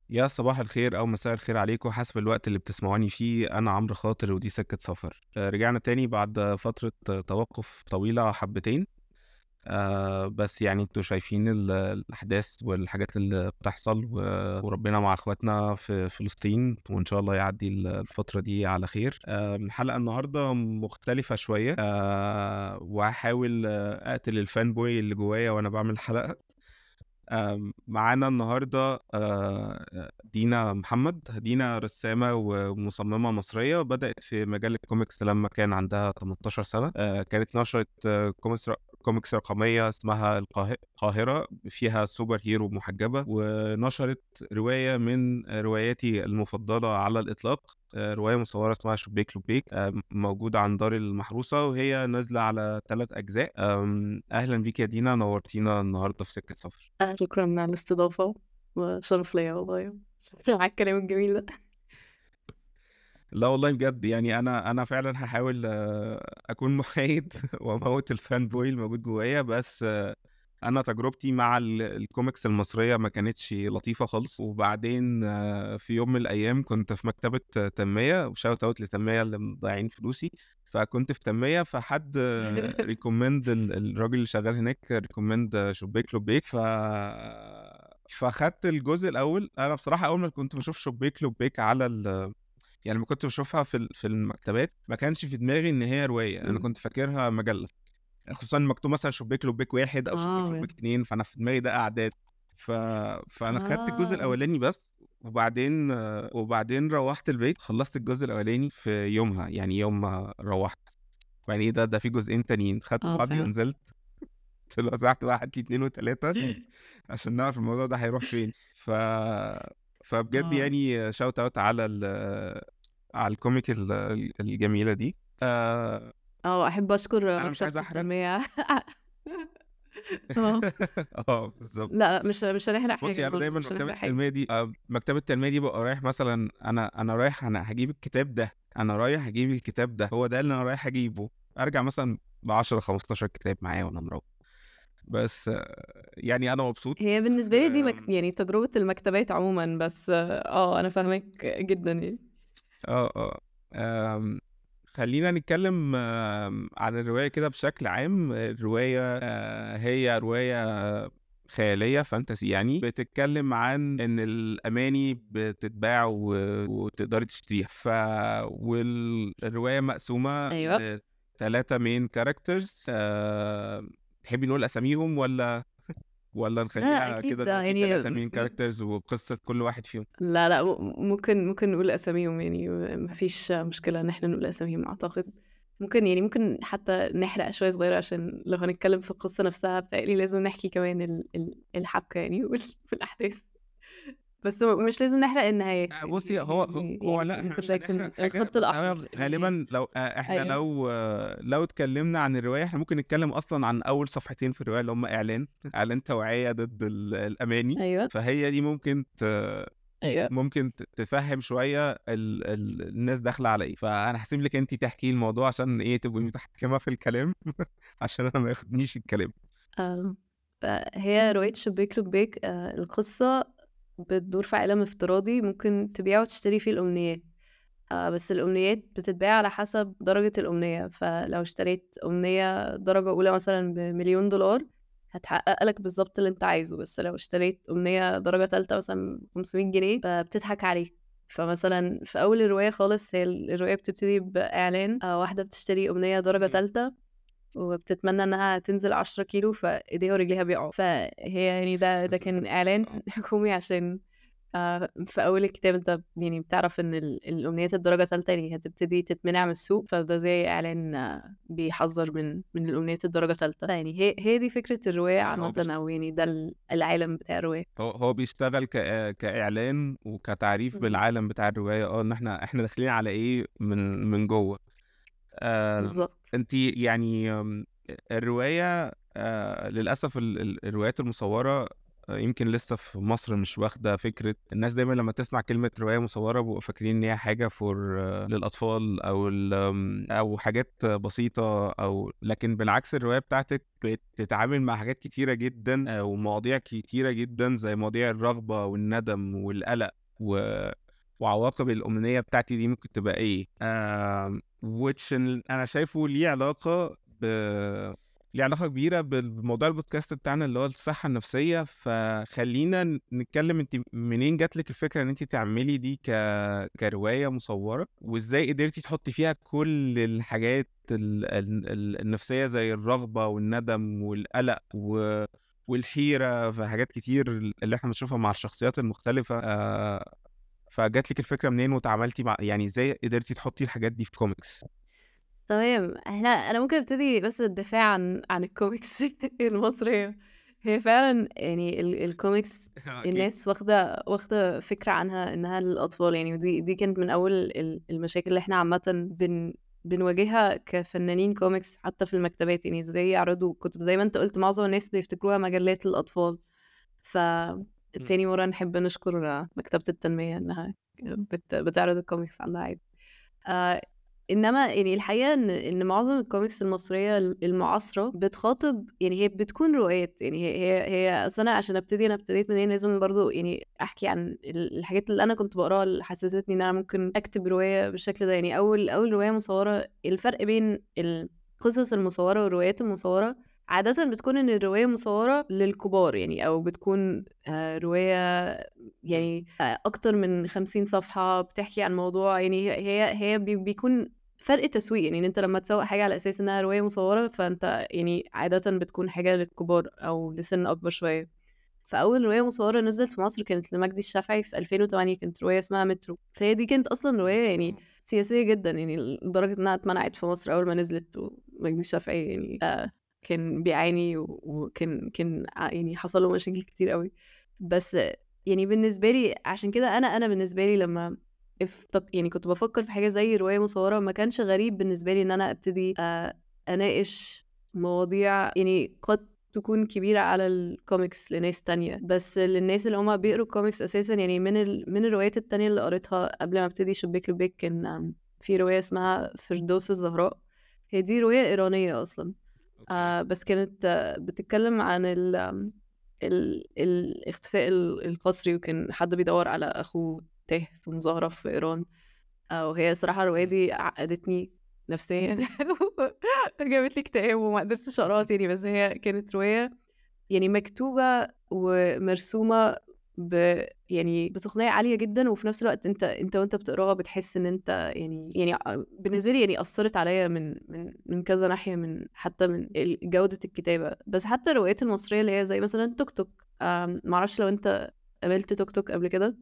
يا صباح الخير أو مساء الخير عليكم حسب الوقت اللي بتسمعوني فيه أنا عمرو خاطر ودي سكة سفر آه، رجعنا تاني بعد فترة توقف طويلة حبتين آه بس يعني انتوا شايفين ال- الأحداث والحاجات اللي بتحصل و- وربنا مع اخواتنا في فلسطين وإن شاء الله يعدي ال- الفترة دي على خير آه الحلقة النهاردة مختلفة شوية آه وهحاول آه، أقتل الفان بوي اللي جوايا وأنا بعمل الحلقة آم، معانا النهاردة آه، دينا محمد دينا رسامة ومصممة مصرية بدأت في مجال الكوميكس لما كان عندها 18 سنة آه، كانت نشرت آه، كوميكس كوميكس رقمية اسمها القاه- القاهرة فيها سوبر هيرو محجبة ونشرت رواية من رواياتي المفضلة على الإطلاق آه، رواية مصورة اسمها شبيك لبيك آه، موجودة عن دار المحروسة وهي نازلة على ثلاث أجزاء آم، أهلا بيك يا دينا نورتينا النهاردة في سكة سفر آه، شكرا على الاستضافة وشرف ليا والله شكرا على الكلام الجميل ده لا والله بجد يعني انا انا فعلا هحاول آه، اكون محايد واموت الفان بوي الموجود جوايا بس آه، انا تجربتي مع ال- الكوميكس المصريه ما كانتش لطيفه خالص وبعدين آه، في يوم من الايام كنت في مكتبه آه، تنميه وشاوت اوت لتنميه اللي مضيعين فلوسي فكنت في تنميه فحد ريكومند الراجل اللي شغال هناك ريكومند شبيك لبيك ف فخدت الجزء الاول انا بصراحه اول ما كنت بشوف شبيك لبيك على ال يعني لما كنت بشوفها في ال- في المكتبات ما كانش في دماغي ان هي روايه انا مم. كنت فاكرها مجله خصوصا مكتوب مثلا شبيك لبيك واحد او شبيك اه لبيك اتنين فانا في دماغي ده اعداد ف... فانا خدت الجزء اه الاولاني بس وبعدين آه، وبعدين روحت البيت خلصت الجزء الاولاني في يومها يعني يوم ما روحت يعني ايه ده ده في جزئين تانيين خدت اه بعضي فعلا ونزلت وزعت بقى هات لي اتنين وتلاته عشان نعرف الموضوع ده هيروح فين ف فبجد اه يعني شاوت اوت على ال... على الكوميك ال- ال- الجميله دي آه اه احب اشكر انا مش عايز مكتبة احرق التنمية اه اه بالظبط لا لا مش مش هنحرق بصي حاجة انا برضه دايما مش مكتبه هنحرق حاجة التنميه دي آه، مكتبه التنميه دي ببقى رايح مثلا انا انا رايح انا هجيب الكتاب ده انا رايح اجيب الكتاب ده هو ده اللي انا رايح اجيبه ارجع مثلا ب 10 15 كتاب معايا وانا مروح بس آه، يعني انا مبسوط هي بالنسبة لي دي مك... آم، يعني تجربة المكتبات عموما بس اه انا فاهمك جدا يعني اه اه آم، خلينا نتكلم آم، عن الرواية كده بشكل عام الرواية آه، هي رواية خيالية فانتسي يعني بتتكلم عن ان الاماني بتتباع و- وتقدري تشتريها ف والرواية مقسومة ايوه لثلاثة مين كاركترز تحبي نقول اساميهم ولا ولا لا لا نخليها اكيد كده ده لو في ثلاثة يعني مين كاركترز وقصة كل واحد فيهم لا لا م- ممكن ممكن نقول اساميهم يعني مفيش مشكلة ان احنا نقول اساميهم اعتقد ممكن يعني ممكن حتى نحرق شوية صغيرة عشان لو هنتكلم في القصة نفسها بتهيألي لازم نحكي كمان ال- ال- الحبكة يعني وال- في الأحداث بس م- مش لازم نحرق النهايات آه، بصي هو هو يعني هو يعني لا احنا ممكن مش لكن هنحرق حاجة الخط بس هو الأحمر غالبا النهايات لو آه، احنا أيوه لو آه، لو اتكلمنا عن الرواية احنا ممكن نتكلم اصلا عن اول صفحتين في الرواية اللي هم اعلان اعلان توعية ضد ال- الاماني أيوه فهي دي ممكن ت... أيوه ممكن ت- تفهم شوية ال... ال... الناس داخلة على ايه فانا هسيب لك انت تحكي الموضوع عشان ايه تبقي متحكمة في الكلام عشان انا ما ياخدنيش الكلام آم، هي رواية شبيك لبيك آه، القصة بتدور في عالم افتراضي ممكن تبيع وتشتري فيه الأمنيات آه، بس الأمنيات بتتباع على حسب درجة الأمنية فلو اشتريت أمنية درجة أولى مثلا بمليون دولار هتحقق لك بالظبط اللي انت عايزه بس لو اشتريت أمنية درجة تالتة مثلا 500 جنيه فبتضحك عليك فمثلا في أول الرواية خالص هي الرواية بتبتدي بإعلان آه، واحدة بتشتري أمنية درجة مم. تالتة وبتتمنى انها تنزل عشرة كيلو فايديها ورجليها بيقعوا فهي يعني ده ده كان اعلان آه. حكومي عشان آه، في اول الكتاب انت يعني بتعرف ان ال- الامنيات الدرجه الثالثه يعني هتبتدي تتمنع من السوق فده زي اعلان آه، بيحذر من من الامنيات الدرجه الثالثه يعني هي هي دي فكره الروايه يعني هو عامه بيش... او يعني ده ال- العالم بتاع الروايه هو هو بيشتغل ك... كاعلان وكتعريف مم. بالعالم بتاع الرواية اه ان احنا احنا داخلين على ايه من من جوه آه، بالظبط انت يعني آم، الرواية آه، للأسف ال- ال- الروايات المصورة آه، يمكن لسه في مصر مش واخدة فكرة الناس دايما لما تسمع كلمة رواية مصورة بيبقوا فاكرين إن هي حاجة فور للأطفال أو ال- آم، أو حاجات بسيطة أو لكن بالعكس الرواية بتاعتك بتتعامل مع حاجات كتيرة جدا آه، ومواضيع كتيرة جدا زي مواضيع الرغبة والندم والقلق و... وعواقب الأمنية بتاعتي دي ممكن تبقى إيه آم، which ال- أنا شايفه ليه علاقة ب ليه علاقة كبيرة بموضوع البودكاست بتاعنا اللي هو الصحة النفسية فخلينا ن- نتكلم انت منين جات لك الفكرة ان انت تعملي دي ك... كرواية مصورة وازاي قدرتي تحطي فيها كل الحاجات ال... ال... ال- النفسية زي الرغبة والندم والقلق و... والحيرة في حاجات كتير اللي احنا بنشوفها مع الشخصيات المختلفة آه، فجات لك الفكرة منين وتعاملتي مع يعني ازاي قدرتي تحطي الحاجات دي في كوميكس تمام احنا انا ممكن ابتدي بس الدفاع عن عن الكوميكس المصرية هي فعلا يعني ال- الكوميكس الناس واخدة واخدة فكرة عنها إنها للأطفال يعني ودي دي كانت من أول ال- المشاكل اللي إحنا عامة بن بنواجهها كفنانين كوميكس حتى في المكتبات يعني ازاي يعرضوا كتب زي ما انت قلت معظم الناس بيفتكروها مجلات للأطفال فتاني مرة نحب نشكر مكتبة التنمية إنها بت... بتعرض الكوميكس عندها عادي آه انما يعني الحقيقه ان ان معظم الكوميكس المصريه المعاصره بتخاطب يعني هي بتكون روايات يعني هي هي هي اصل انا عشان ابتدي انا ابتديت منين لازم برضو يعني احكي عن ال- الحاجات اللي انا كنت بقراها اللي حسستني ان انا ممكن اكتب روايه بالشكل ده يعني اول اول روايه مصوره الفرق بين القصص المصوره والروايات المصوره عادة بتكون إن الرواية مصورة للكبار يعني أو بتكون آه، رواية يعني آه، أكتر من خمسين صفحة بتحكي عن موضوع يعني هي هي هي بي- بيكون فرق تسويق يعني إن أنت لما تسوق حاجة على أساس إنها رواية مصورة فأنت يعني عادة بتكون حاجة للكبار أو لسن أكبر شوية فأول رواية مصورة نزلت في مصر كانت لمجدي الشافعي في 2008 كانت رواية اسمها مترو فهي دي كانت أصلا رواية يعني سياسية جدا يعني لدرجة إنها اتمنعت في مصر أول ما نزلت ومجدي الشافعي يعني آه كان بيعاني و- وكان كان ع- يعني حصل له مشاكل كتير قوي بس يعني بالنسبة لي عشان كده أنا أنا بالنسبة لي لما افتك يعني كنت بفكر في حاجة زي رواية مصورة ما كانش غريب بالنسبة لي إن أنا أبتدي آه، أناقش مواضيع يعني قد تكون كبيرة على الكوميكس لناس تانية بس للناس اللي هما بيقروا الكوميكس أساسا يعني من ال... من الروايات التانية اللي قريتها قبل ما ابتدي شباك لبيك كان آم، في رواية اسمها فردوس الزهراء هي دي رواية إيرانية أصلا آه بس كانت آه بتتكلم عن ال آم، ال الاختفاء ال- القسري وكان حد بيدور على أخوه تاه في مظاهرة في إيران آه وهي صراحة الرواية دي عقدتني نفسيا جابت لي اكتئاب وما قدرتش اقراها تاني بس هي كانت رواية يعني مكتوبة ومرسومة ب يعني بتقنية عالية جدا وفي نفس الوقت انت انت وانت بتقراها بتحس ان انت يعني يعني بالنسبة لي يعني أثرت عليا من من من كذا ناحية من حتى من ال- جودة الكتابة بس حتى الروايات المصرية اللي هي زي مثلا توك توك آم، معرفش لو انت قابلت توك توك قبل كده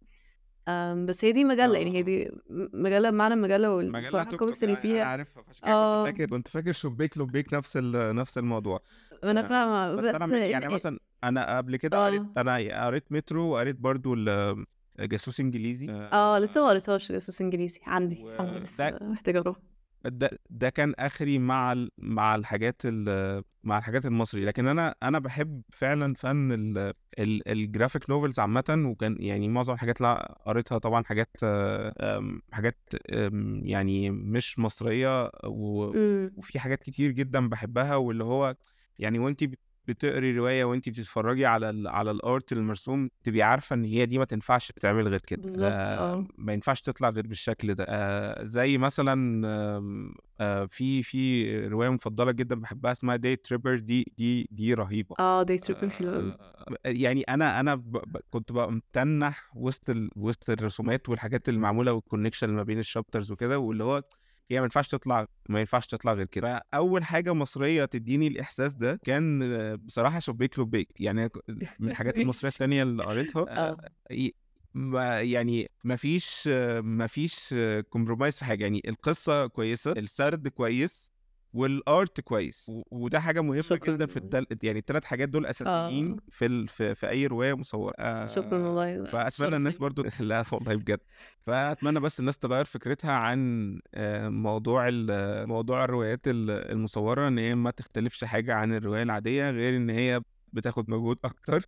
آم، بس هي دي مجلة يعني هي آه. دي م- مجلة بمعنى المجلة مجلة والصراحة توك الكوميكس توك اللي أنا فيها عارفها فعشان كده اه كنت فاكر كنت فاكر شبيك لبيك نفس ال... نفس الموضوع انا آه، فاهمة بس بس انا م- يعني ال- مثلا انا قبل كده قريت اه انا قريت مترو وقريت برضو ال- جاسوس انجليزي اه لسه ما آه، قريتهاش جاسوس انجليزي عندي عندي وده لسه محتاجة اروح ده ده كان اخري مع ال... مع الحاجات ال... مع الحاجات المصري لكن انا انا بحب فعلا فن ال... ال... الجرافيك نوفلز عامه وكان يعني معظم الحاجات اللي قريتها طبعا حاجات آه، أم، حاجات أم، يعني مش مصريه و... امم وفي حاجات كتير جدا بحبها واللي هو يعني وانت بت- بتقري روايه وانت بتتفرجي على ال على الارت المرسوم تبقي عارفه ان هي دي ما تنفعش تتعمل غير كده بالظبط آه اه ما ينفعش تطلع غير بالشكل ده آه زي مثلا آم، آه في في روايه مفضله جدا بحبها اسمها داي تريبر دي دي دي رهيبه اه داي تريبر حلو قوي آه، يعني انا انا ب... ب... كنت بقى متنح وسط ال... وسط الرسومات والحاجات اللي معموله والكونكشن ما بين الشابترز وكده واللي هو هي ما ينفعش تطلع ما ينفعش تطلع غير كده فاول حاجه مصريه تديني الاحساس ده كان آه، بصراحه شبيك لبيك يعني أنا ك- من الحاجات المصريه ماشي الثانيه اللي قريتها اه آه، ي- ما يعني ما فيش ما فيش كومبرومايز في حاجه يعني القصه كويسه السرد كويس والارت كويس و- وده حاجه مهمه شكرا جدا في التل... يعني الثلاث حاجات دول اساسيين اه في ال... في, في اي روايه مصوره شكرا آه... والله فاتمنى الناس شرفتني برضو لا والله بجد فاتمنى بس الناس تغير فكرتها عن آه، موضوع ال... موضوع الروايات ال- المصوره ان هي ما تختلفش حاجه عن الروايه العاديه غير ان هي بتاخد مجهود اكتر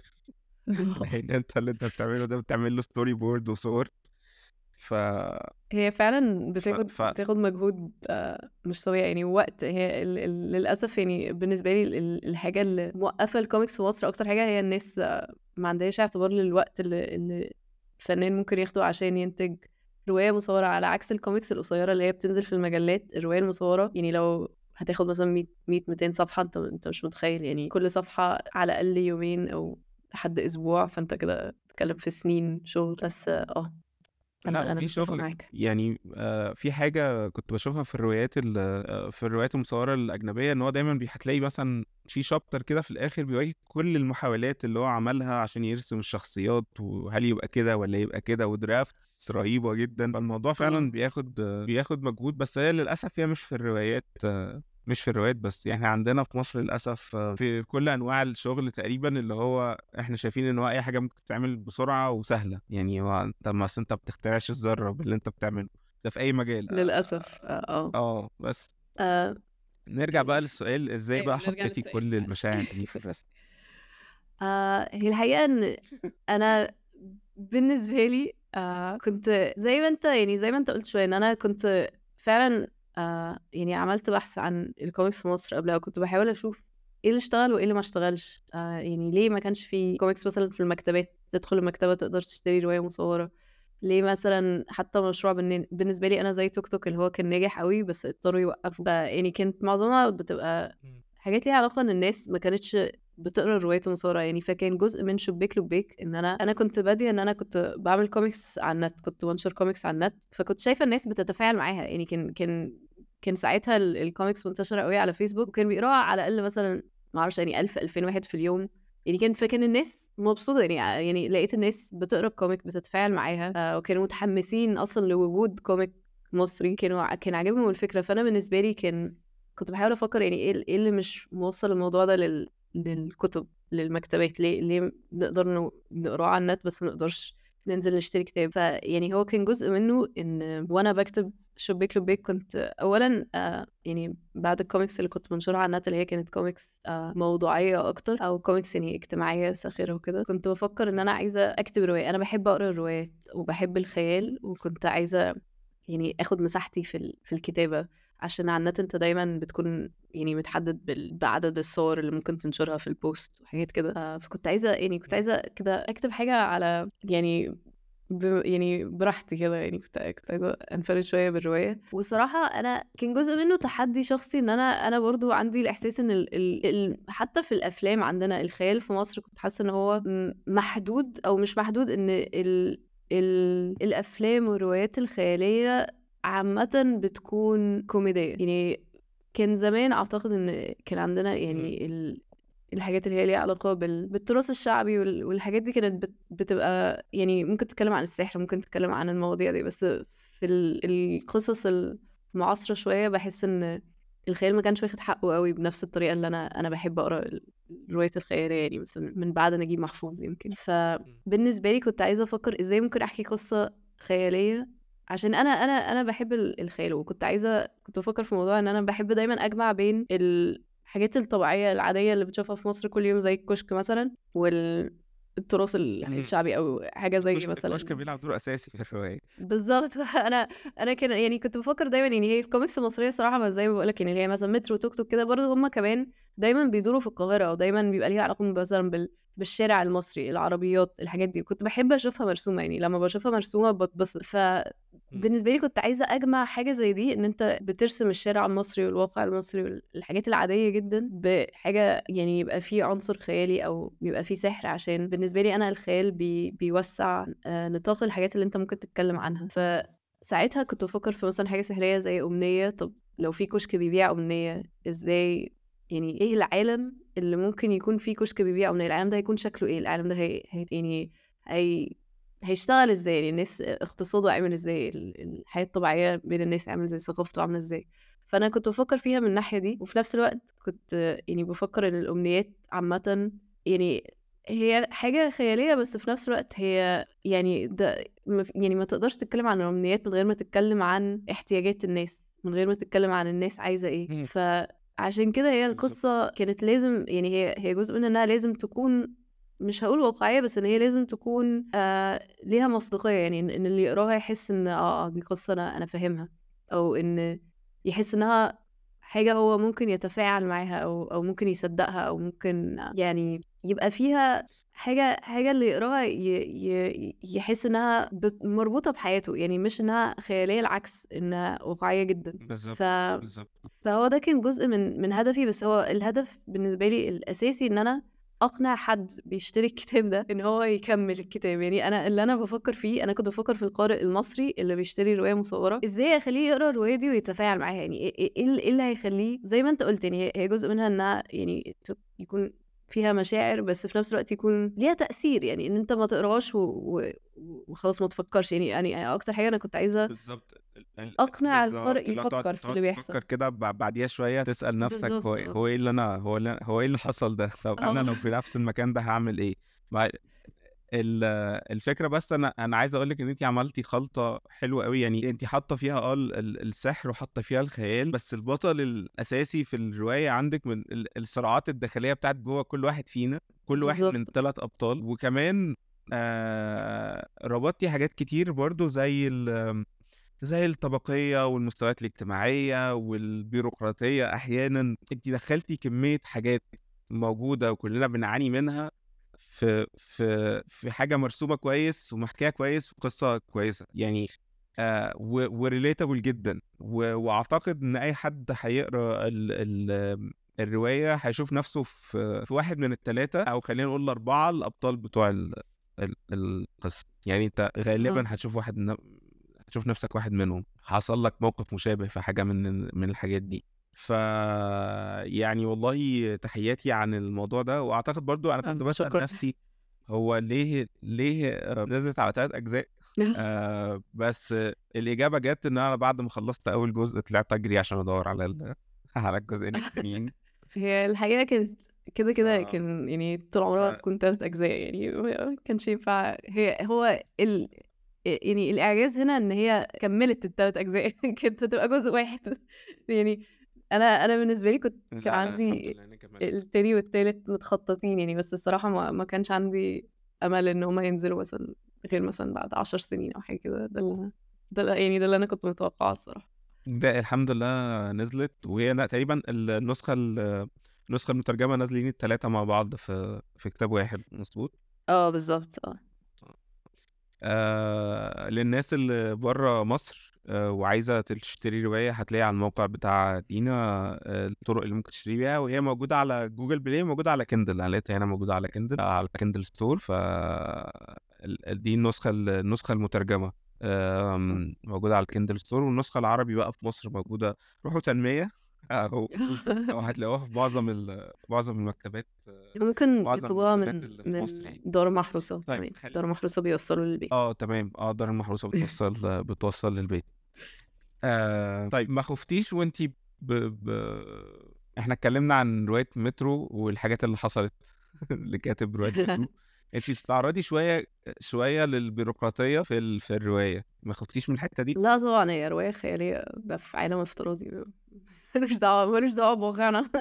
لان انت اللي انت بتعمله ده بتعمل له ستوري بورد وصور ف هي فعلا ف, بتاخد ف... بتاخد مجهود آه، مش طبيعي يعني وقت هي ال... ال... للأسف يعني بالنسبة لي ال... الحاجة اللي موقفة الكوميكس في مصر أكتر حاجة هي الناس آه، ما عندهاش اعتبار للوقت اللي, اللي فنان ممكن ياخده عشان ينتج رواية مصورة على عكس الكوميكس القصيرة اللي هي بتنزل في المجلات الرواية المصورة يعني لو هتاخد مثلا 100 100 200 صفحة انت انت مش متخيل يعني كل صفحة على الأقل يومين أو لحد أسبوع فانت كده بتتكلم في سنين شغل بس اه لا أنا أنا وفي متفقة شغل معاك يعني آه، في حاجة كنت بشوفها في الروايات ال- آه، في الروايات المصورة الأجنبية إن هو دايما بي- هتلاقي مثلا في شابتر كده في الآخر بيوريك كل المحاولات اللي هو عملها عشان يرسم الشخصيات وهل يبقى كده ولا يبقى كده ودرافتس رهيبة جدا فالموضوع اه فعلا بياخد آه، بياخد مجهود بس هي للأسف هي مش في الروايات آه، مش في الروايات بس يعني عندنا في مصر للأسف آه، في كل أنواع الشغل تقريبا اللي هو احنا شايفين ان هو اي حاجة ممكن تتعمل بسرعة وسهلة يعني هو انت ما أصل انت بتخترعش الذرة باللي انت بتعمله ده في اي مجال للأسف اه اه اه بس آه، نرجع بقى للسؤال ازاي ايوه بقى نرجع حطيتي للسؤال كل معلش المشاعر دي في الرسم آه هي الحقيقة ان انا بالنسبة لي آه كنت زي ما انت يعني زي ما انت قلت شوية ان انا كنت فعلا آه يعني عملت بحث عن الكوميكس في مصر قبلها وكنت بحاول اشوف ايه اللي اشتغل وايه اللي ما اشتغلش آه يعني ليه ما كانش في كوميكس مثلا في المكتبات تدخل المكتبة تقدر تشتري رواية مصورة ليه مثلا حتى مشروع بالن- بالنسبة لي انا زي توك توك اللي هو كان ناجح قوي بس اضطروا يوقفوا ف- يعني كانت معظمها بتبقى حاجات ليها علاقة ان الناس ما كانتش بتقرا الروايات المصورة يعني فكان جزء من شباك لبيك ان انا انا كنت بادية ان انا كنت بعمل كوميكس على النت كنت بنشر كوميكس على النت فكنت شايفة الناس بتتفاعل معاها يعني كان كان كان ساعتها ال- الكوميكس منتشرة قوي على فيسبوك وكان بيقراها على الاقل مثلا ما اعرفش يعني 1000 2000 واحد في اليوم يعني كان فكان الناس مبسوطة يعني يعني لقيت الناس بتقرا الكوميك بتتفاعل معاها آه، وكانوا متحمسين اصلا لوجود كوميك مصري كانوا ع- كان عاجبهم الفكرة فانا بالنسبة لي كان كنت بحاول افكر يعني ايه إيه اللي مش موصل الموضوع ده لل... للكتب للمكتبات ليه ليه نقدر ن- نقراه على النت بس ما نقدرش ننزل نشتري كتاب فيعني هو كان جزء منه ان وانا بكتب شبيك لبيك كنت اولا آه يعني بعد الكوميكس اللي كنت بنشرها على النت اللي هي كانت كوميكس آه موضوعيه اكتر او كوميكس يعني اجتماعيه ساخره وكده كنت بفكر ان انا عايزه اكتب روايه انا بحب اقرا الروايات وبحب الخيال وكنت عايزه يعني اخد مساحتي في ال- في الكتابه عشان على النت انت دايما بتكون يعني متحدد بال- بعدد الصور اللي ممكن تنشرها في البوست وحاجات كده آه، فكنت عايزه يعني كنت عايزه كده اكتب حاجه على يعني ب... يعني براحتي كده يعني كنت كنت عايزه انفرد شويه بالروايه والصراحه انا كان جزء منه تحدي شخصي ان انا انا برضو عندي الاحساس ان ال... ال... ال... حتى في الافلام عندنا الخيال في مصر كنت حاسه ان هو م- محدود او مش محدود ان ال... ال... الافلام والروايات الخياليه عامه بتكون كوميديه يعني كان زمان اعتقد ان كان عندنا يعني ال... الحاجات اللي هي ليها علاقة بال... بالتراث الشعبي وال... والحاجات دي كانت بت... بتبقى يعني ممكن تتكلم عن السحر ممكن تتكلم عن المواضيع دي بس في ال... القصص المعاصرة شوية بحس ان الخيال ما كانش واخد حقه قوي بنفس الطريقة اللي انا انا بحب اقرا ال- الروايات الخيالية يعني مثلا من بعد نجيب محفوظ يمكن فبالنسبة لي كنت عايزة افكر ازاي ممكن احكي قصة خيالية عشان انا انا انا بحب ال- الخيال وكنت عايزة كنت بفكر في موضوع ان انا بحب دايما اجمع بين ال... الحاجات الطبيعية العادية اللي بتشوفها في مصر كل يوم زي الكشك مثلا والتراث ال- مم. الشعبي أو حاجة زي الكشك الكشك مثلا بيلعب دور اساسي في الروايه بالظبط أنا أنا كان يعني كنت بفكر دايما يعني هي الكوميكس المصرية صراحة ما زي ما بقولك يعني اللي هي مثلا مترو توك توك كده برضه هما كمان دايما بيدوروا في القاهرة أو دايما بيبقى ليها علاقة مثلا بال بالشارع المصري العربيات الحاجات دي كنت بحب اشوفها مرسومه يعني لما بشوفها مرسومه بتبسط فبالنسبه لي كنت عايزه اجمع حاجه زي دي ان انت بترسم الشارع المصري والواقع المصري والحاجات العاديه جدا بحاجه يعني يبقى فيه عنصر خيالي او يبقى فيه سحر عشان بالنسبه لي انا الخيال بي بيوسع آه، نطاق الحاجات اللي انت ممكن تتكلم عنها فساعتها كنت بفكر في مثلا حاجه سحريه زي امنيه طب لو في كشك بيبيع امنيه ازاي يعني ايه العالم اللي ممكن يكون فيه كشك بيبيع امنيه العالم ده هيكون شكله ايه العالم ده هي, هي يعني هي هيشتغل ازاي يعني الناس اقتصاده عامل ازاي ال- الحياه الطبيعيه بين الناس عامل ازاي ثقافته عامله ازاي فانا كنت بفكر فيها من الناحيه دي وفي نفس الوقت كنت يعني بفكر ان الامنيات عامه يعني هي حاجة خيالية بس في نفس الوقت هي يعني ده مف- يعني ما تقدرش تتكلم عن الأمنيات من غير ما تتكلم عن احتياجات الناس من غير ما تتكلم عن الناس عايزة ايه مم. فعشان كده هي بالظبط. القصة كانت لازم يعني هي هي جزء من انها لازم تكون مش هقول واقعية بس ان هي لازم تكون آه ليها مصداقية يعني ان إن اللي يقراها يحس ان اه آه، دي قصة انا انا فاهمها او ان يحس انها حاجة هو ممكن يتفاعل معاها او او ممكن يصدقها او ممكن يعني يبقى فيها حاجة حاجة اللي يقراها ي... ي... يحس إنها بت... مربوطة بحياته يعني مش إنها خيالية العكس إنها واقعية جدا بالظبط ف... بالظبط فهو ده كان جزء من من هدفي بس هو الهدف بالنسبة لي الأساسي إن أنا أقنع حد بيشتري الكتاب ده إن هو يكمل الكتاب يعني أنا اللي أنا بفكر فيه أنا كنت بفكر في القارئ المصري اللي بيشتري رواية مصورة إزاي أخليه يقرأ الرواية دي ويتفاعل معاها يعني إيه إيه إيه اللي إيه اللي هيخليه زي ما أنت قلت يعني هي- هي جزء منها إنها يعني ت- يكون فيها مشاعر بس في نفس الوقت يكون ليها تأثير يعني إن أنت ما تقراش و... و... وخلاص ما تفكرش يعني يعني أكتر حاجة أنا كنت عايزة بالظبط أقنع بالظبط القارئ لو تقعد يفكر في تقعد اللي بيحصل تفكر كده ب- بعديها شويه تسال نفسك بالظبط هو اه هو ايه اللي انا هو اللي هو ايه اللي حصل ده طب انا اه لو في نفس المكان ده هعمل ايه مع- ال- الفكره بس انا انا عايز اقول لك ان انت عملتي خلطه حلوه قوي يعني انت حاطه فيها اه ال- ال- السحر وحاطه فيها الخيال بس البطل الاساسي في الروايه عندك من ال- الصراعات الداخليه بتاعت جوه كل واحد فينا كل واحد من بالظبط ثلاث ابطال وكمان آه ربطتي حاجات كتير برضو زي ال زي الطبقية والمستويات الاجتماعية والبيروقراطية أحيانا أنت دخلتي كمية حاجات موجودة وكلنا بنعاني منها في في في حاجة مرسومة كويس ومحكية كويس وقصة كويسة يعني آه وريليتابل جدا و- واعتقد ان اي حد هيقرا ال ال الروايه هيشوف نفسه في في واحد من الثلاثه او خلينا نقول الاربعه الابطال بتوع ال ال القصه يعني انت غالبا اه هتشوف واحد من هتشوف نفسك واحد منهم حصل لك موقف مشابه في حاجه من من الحاجات دي ف يعني والله تحياتي عن الموضوع ده واعتقد برضو انا كنت آه، بسال شكرا نفسي هو ليه ليه آه، نزلت على ثلاث اجزاء آه بس الإجابة جت إن أنا بعد ما خلصت أول جزء طلعت أجري عشان أدور على ال... على الجزئين التانيين هي الحقيقة كانت كده كده ف... كان يعني طول ف... عمرها تكون تلات أجزاء يعني ما كانش ينفع هي هو ال يعني الإعجاز هنا إن هي كملت التلات أجزاء كانت هتبقى جزء واحد يعني أنا أنا بالنسبة لي كنت كان لا لا الحمد عندي لله إني كملت التاني والتالت متخططين يعني بس الصراحة ما, ما كانش عندي أمل إن هما ينزلوا مثلا غير مثلا بعد عشر سنين أو حاجة كده ده اللي ده اللي- يعني ده اللي أنا كنت متوقعه الصراحة ده الحمد لله نزلت وهي لا تقريبا النسخة ال- النسخة المترجمة نازلين التلاتة مع بعض في في كتاب واحد مظبوط اه بالظبط اه آه للناس اللي بره مصر آه وعايزة تشتري رواية هتلاقي على الموقع بتاع دينا آه الطرق اللي ممكن تشتري بيها وهي موجودة على جوجل بلاي موجودة على كندل أنا لقيتها هنا موجودة على كندل على كندل ستور ف ال- دي النسخة النسخة المترجمة آم، موجودة على الكندل ستور والنسخة العربي بقى في مصر موجودة روحوا تنمية أو أو هتلاقوها في معظم ال- معظم المكتبات آه، ممكن معظم يطلبوها المكتبات من اللي في مصر من يعني دار محروسة طيب كمان خلي دار محروسة بيوصلوا للبيت اه تمام اه دار المحروسة بتوصل بتوصل للبيت آه طيب ما خفتيش وانتي ب... ب... احنا اتكلمنا عن رواية مترو والحاجات اللي حصلت لكاتب رواية مترو انتي بتتعرضي شوية شوية للبيروقراطية في ال... في الرواية ما خفتيش من الحتة دي؟ لا طبعا هي رواية خيالية ده في عالم افتراضي ملوش دعوة ملوش دعوة بواقعنا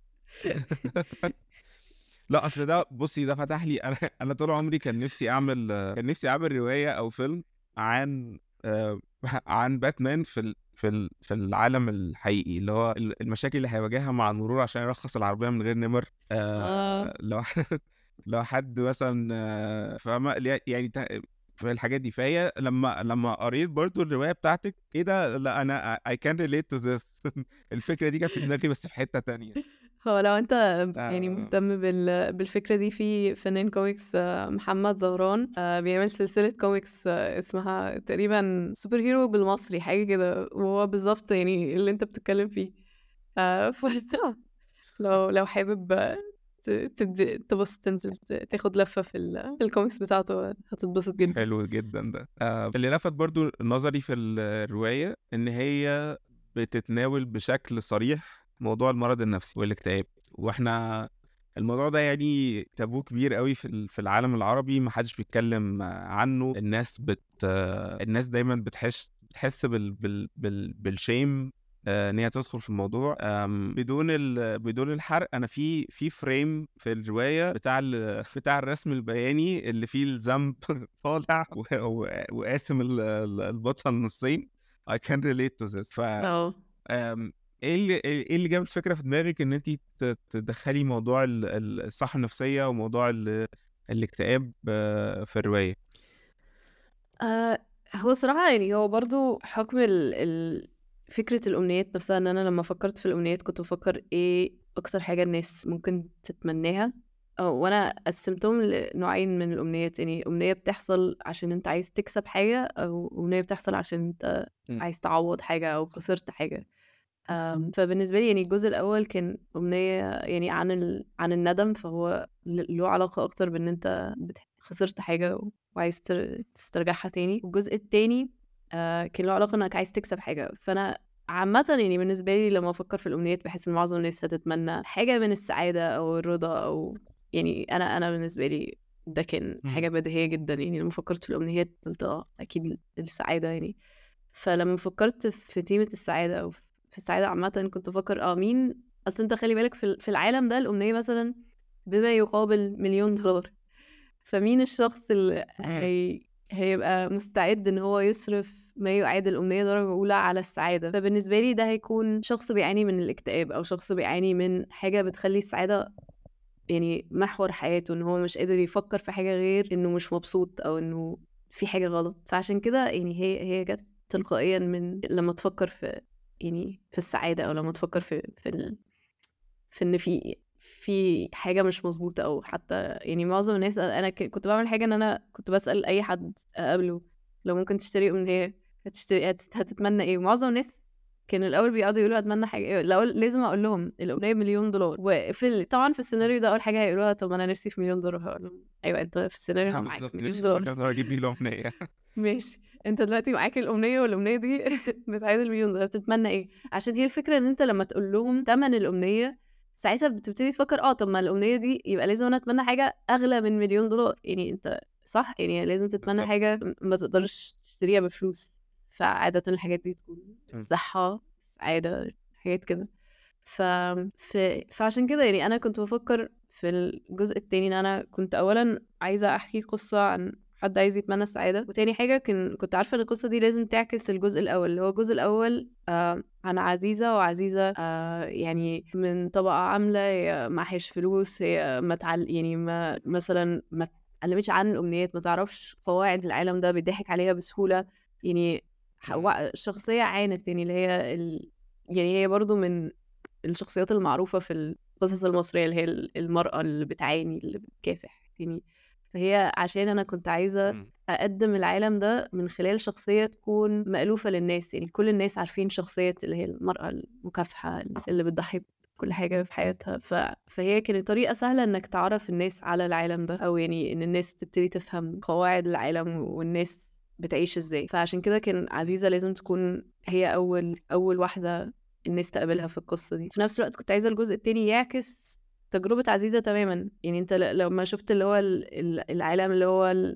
لا اصل ده بصي ده فتح لي انا انا طول عمري كان نفسي اعمل كان نفسي اعمل روايه او فيلم عن آه، عن باتمان في ال... في ال... في العالم الحقيقي اللي هو ال- المشاكل اللي هيواجهها مع المرور عشان يرخص العربيه من غير نمر آه اه لو لو حد مثلا آه، فاهمه اللي هي- يعني تا- في الحاجات دي فهي لما لما قريت برضو الروايه بتاعتك ايه ده لا انا I can relate to this الفكره دي كانت في دماغي بس في حته تانية هو لو انت يعني آه، مهتم بال... بالفكرة دي في فنان كوميكس آه، محمد زهران آه، بيعمل سلسلة كوميكس آه، اسمها تقريبا سوبر هيرو بالمصري حاجة كده وهو بالظبط يعني اللي انت بتتكلم فيه آه، ف... لو لو حابب آه، ت- تد- تبص تنزل ت- تاخد لفة في, ال... في الكوميكس بتاعته هتتبسط جدا حلو جدا ده آه اللي لفت برضو نظري في الرواية ان هي بتتناول بشكل صريح موضوع المرض النفسي والاكتئاب واحنا الموضوع ده يعني تابو كبير قوي في ال- في العالم العربي ما حدش بيتكلم عنه الناس بت آه، الناس دايما بتحس بتحس بال بال بال بالشيم آه، ان هي تدخل في الموضوع آم، بدون ال... بدون الحرق انا في في فريم في الروايه بتاع ال... بتاع الرسم البياني اللي فيه الذنب طالع و... و... وقاسم ال... ال- البطل نصين I can relate to this ف اه آم، إيه اللي إيه اللي جاب الفكرة في دماغِك إن أنتِ ت تدخّلي موضوع ال ال الصحة النفسية وموضوع ال الاكتئاب في الرواية؟ آآ هو الصراحة يعني هو برضه حُكم ال ال فكرة الأمنيات نفسها إن أنا لمّا فكّرت في الأمنيات كنت بافكّر إيه أكتر حاجة الناس ممكن تتمناها، آه، وأنا قسّمتهم لنوعين من الأمنيات، يعني أمنية بتحصل عشان أنت عايز تكسب حاجة أو أمنية بتحصل عشان أنت إمم. عايز تعوّض حاجة أو خسرت حاجة. آمم، فبالنسبة لي يعني الجزء الأول كان أمنية يعني عن ال عن الندم، فهو ل له علاقة أكتر بإن أنت بت خسرت حاجة وعايز تر تسترجعها تاني، والجزء التاني آآ، كان له علاقة إنك عايز تكسب حاجة، فأنا عامةً يعني بالنسبة لي لمّا أفكّر في الأمنيات باحس إن معظم الناس هتتمنى حاجة من السعادة أو الرضا أو يعني أنا أنا بالنسبة لي ده كان إمم. حاجة بديهية جدًا، يعني لمّا فكّرت في الأمنيات قُلت آه، أكيد السعادة يعني، فلمّا فكّرت في تيمة السعادة أو في السعادة عامةً كنت بافكّر آه، مين أصل أنت خلّي بالك في ال في العالم ده الأمنية مثلًا بما يقابل $1.000.000 فمين الشخص اللي هي هيبقى مستعد إن هو يصرف ما يعادل أمنية درجة أولى على السعادة، فبالنسبة لي ده هيكون شخص بيعاني من الاكتئاب أو شخص بيعاني من حاجة بتخلّي السعادة يعني محور حياته، إن هو مش قادر يفكّر في حاجة غير إنه مش مبسوط أو إنه في حاجة غلط، فعشان كده يعني هي هي جات تلقائيًا من لمّا تفكّر في يعني في السعادة أو لمّا تفكّر في في ال في إن في في حاجة مش مضبوطة أو حتى يعني معظم الناس أنا ك كنت باعمل حاجة إن أنا كنت باسأل أي حد أقابله لو ممكن تشتري أمنية هتشتري هت هتتمنى إيه؟ ومعظم الناس كانوا الأول بيقعدوا يقولوا هاتمنى حاجة الأول لازم أقول لهم الأمنية $1.000.000 وفي ال طبعًا في السيناريو ده أول حاجة هيقولوها طب أنا نفسي في $1.000.000 هاقول لهم أيوه أنت في السيناريو آه معاك بالضبط، مليون نفسي في دولار $1.000.000 أجيب بيه الأمنية. ماشي، أنت دلوقتي معاك الأمنية والأمنية دي بتعادل $1.000.000 تتمنى إيه؟ عشان هي الفكرة إن أنت لمّا تقول لهم تمن الأمنية ساعتها بتبتدي تفكّر آه، طب ما الأمنية دي يبقى لازم أنا أتمنى حاجة أغلى من $1.000.000 يعني أنت صح؟ يعني لازم تتمنى بالضبط. حاجة م ما تقدرش تشتريها بفلوس، فعادةً الحاجات دي تكون إمم. الصحة، السعادة، حاجات كده. ف ف فعشان كده يعني أنا كنت بافكّر في الجزء التاني إن أنا كنت أولًا عايزة أحكي قصة عن حد عايز يتمنى السعادة، وتاني حاجة كان كنت عارفة إن القصة دي لازم تعكس الجزء الأول، اللي هو الجزء الأول آآ عن عزيزة، وعزيزة آآ يعني من طبقة عاملة هي معهاش فلوس، هي ما اتعل يعني ما مثلًا ما اتعلمتش عن الأمنيات، ما تعرفش قواعد العالم ده، بيتضحك عليها بسهولة، يعني ح إمم. و شخصية عانت يعني اللي هي ال يعني هي برضه من الشخصيات المعروفة في القصص المصرية، اللي هي ال المرأة اللي بتعاني، اللي بتكافح يعني، فهي عشان أنا كنت عايزة إمم. أقدّم العالم ده من خلال شخصية تكون مألوفة للناس، يعني كل الناس عارفين شخصية اللي هي المرأة المكافحة اللي بتضحي بكل حاجة في حياتها، ف فهي كانت طريقة سهلة إنك تعرّف الناس على العالم ده، أو يعني إن الناس تبتدي تفهم قواعد العالم والناس بتعيش إزاي، فعشان كده كان عزيزة لازم تكون هي أول أول واحدة الناس تقابلها في القصة دي، في نفس الوقت كنت عايزة الجزء التاني يعكس تجربة عزيزة تمامًا، يعني أنت ل لمّا شُفت اللي هو ال ال العالم اللي هو ال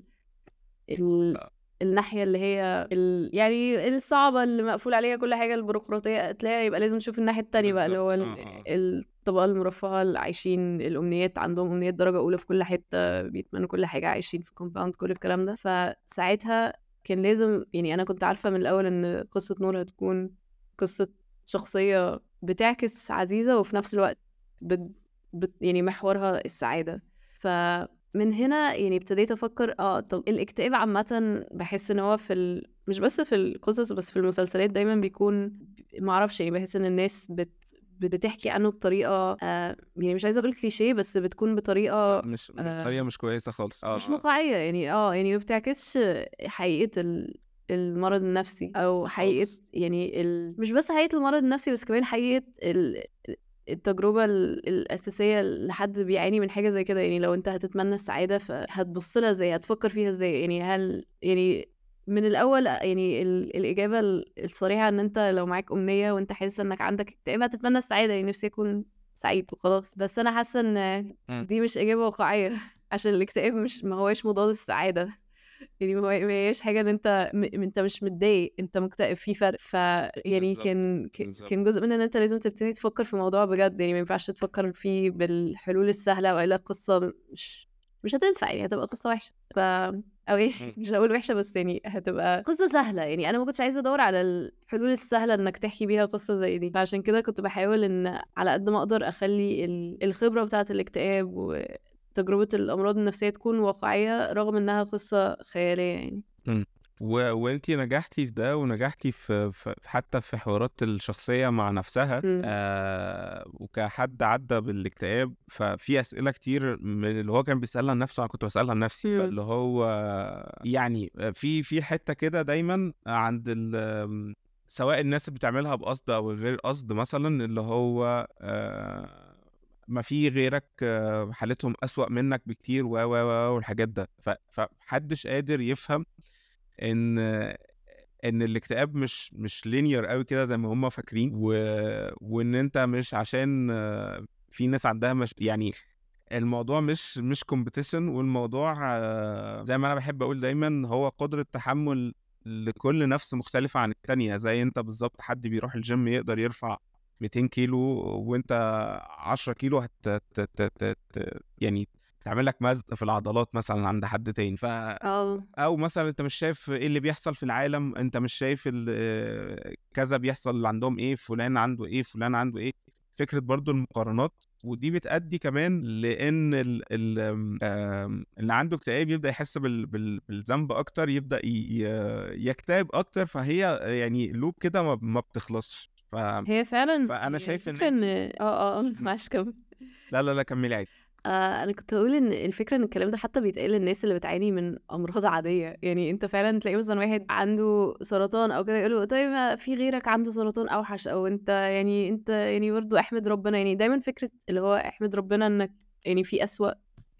ال آه. الناحية اللي هي ال يعني الصعبة اللي مقفول عليها كل حاجة البيروقراطية تلاقيها يبقى لازم تشوف الناحية التانية بقى اللي هو بالضبط، ال آه، آه. الطبقة المرفهة اللي عايشين الأمنيات عندهم أمنيات درجة أولى في كل حتة، بيتمنوا كل حاجة، عايشين في compound كل الكلام ده، فساعتها كان لازم يعني أنا كنت عارفة من الأول إن قصة نور هتكون قصة شخصية بتعكس عزيزة، وفي نفس الوقت بت بت يعني محورها السعادة، فمن هنا يعني ابتديت أفكّر آه، طب الاكتئاب عامةً باحس إن هو في ال مش بس في القصص بس في المسلسلات دايمًا بيكون ما أعرفش يعني باحس إن الناس بت بتحكي عنه بطريقة آآ يعني مش عايزة أقول cliché بس بتكون بطريقة مش آآ طريقة مش كويسة خالص، آه، مش آه. واقعية يعني آه، يعني ما بتعكسش حقيقة ال المرض النفسي أو حقيقة خالص. يعني ال مش بس حقيقة المرض النفسي بس كمان حقيقة ال التجربة ال الأساسية لحد بيعاني من حاجة زي كده، يعني لو أنت هتتمنى السعادة فهتبُص لها إزاي، هتفكّر فيها إزاي، يعني هل يعني من الأول يعني ال الإجابة ال الصريحة إن أنت لو معاك أمنية وأنت حاسس إنك عندك اكتئاب هتتمنى السعادة، يعني نفسي أكون سعيد وخلاص، بس أنا حاسة إن إمم. دي مش إجابة واقعية عشان الاكتئاب مش ما هواش مضاد السعادة، يعني ما هو ما هياش حاجة إن أنت م أنت مش متضايق، أنت مكتئب في فرق، فيعني بالضبط، كان ك بالضبط. كان جزء منها إن أنت لازم تبتدي تفكّر في الموضوع بجد، يعني ما ينفعش تفكّر فيه بالحلول السهلة وإلا القصة مش مش هتنفع يعني هتبقى قصة وحشة، او يعني مم. مش هقول وحشه بس يعني هتبقى قصه سهله يعني انا ما كنتش عايزه ادور على الحلول السهله انك تحكي بيها قصه زي دي فعشان كده كنت بحاول ان على قد ما اقدر اخلي ال- الخبره بتاعه الاكتئاب وتجربه الامراض النفسيه تكون واقعيه رغم انها قصه خياليه يعني و... وانتي نجحتي في ده ونجحتي في... في حتى في حوارات الشخصية مع نفسها مم. آه... وكحد عدى بالاكتئاب ففي أسئلة كتير من اللي هو كان بيسألها لنفسه أنا كنت بسألها لنفسي مم. فاللي هو يعني في في حتة كده دايما عند ال... سواء الناس اللي بتعملها بقصد أو غير قصد مثلا اللي هو آه... ما في غيرك آه، حالتهم أسوأ منك بكتير و و و والحاجات ده ف... فمحدش قادر يفهم ان ان الاكتئاب مش مش لينير قوي كده زي ما هم فاكرين و... وان انت مش عشان آه، في ناس عندها مش يعني الموضوع مش مش كومبيتيشن والموضوع آه، زي ما انا بحب اقول دايما هو قدرة تحمل لكل نفس مختلفة عن التانية زي انت بالظبط حد بيروح الجيم يقدر يرفع 200 كيلو وانت 10 كيلو هت ت- ت- ت- ت- يعني تعمل لك مزق في العضلات مثلا عند حد تاني ف اه او مثلا انت مش شايف ايه اللي بيحصل في العالم انت مش شايف ال- آه، كذا بيحصل اللي عندهم ايه فلان عنده ايه فلان عنده ايه فكره برضو المقارنات ودي بتأدي كمان لان ال ال آم، آم، اللي عنده اكتئاب يبدا يحس بال بال بالذنب اكتر يبدا ي- ي- يكتئب اكتر فهي يعني لوب كده ما ما بتخلصش ف هي فعلا فأنا هي شايف إن الفكرة ان اه اه معلش كمل لا لا لا كملي عادي آه انا كنت بقول ان الفكره ان الكلام ده حتى بيتقال للناس اللي بتعاني من امراض عاديه يعني انت فعلا تلاقي مثلا واحد عنده سرطان او كده يقول له طيب ما في غيرك عنده سرطان اوحش او انت يعني انت يعني برضه احمد ربنا يعني دايما فكره اللي هو احمد ربنا انك يعني في اسوأ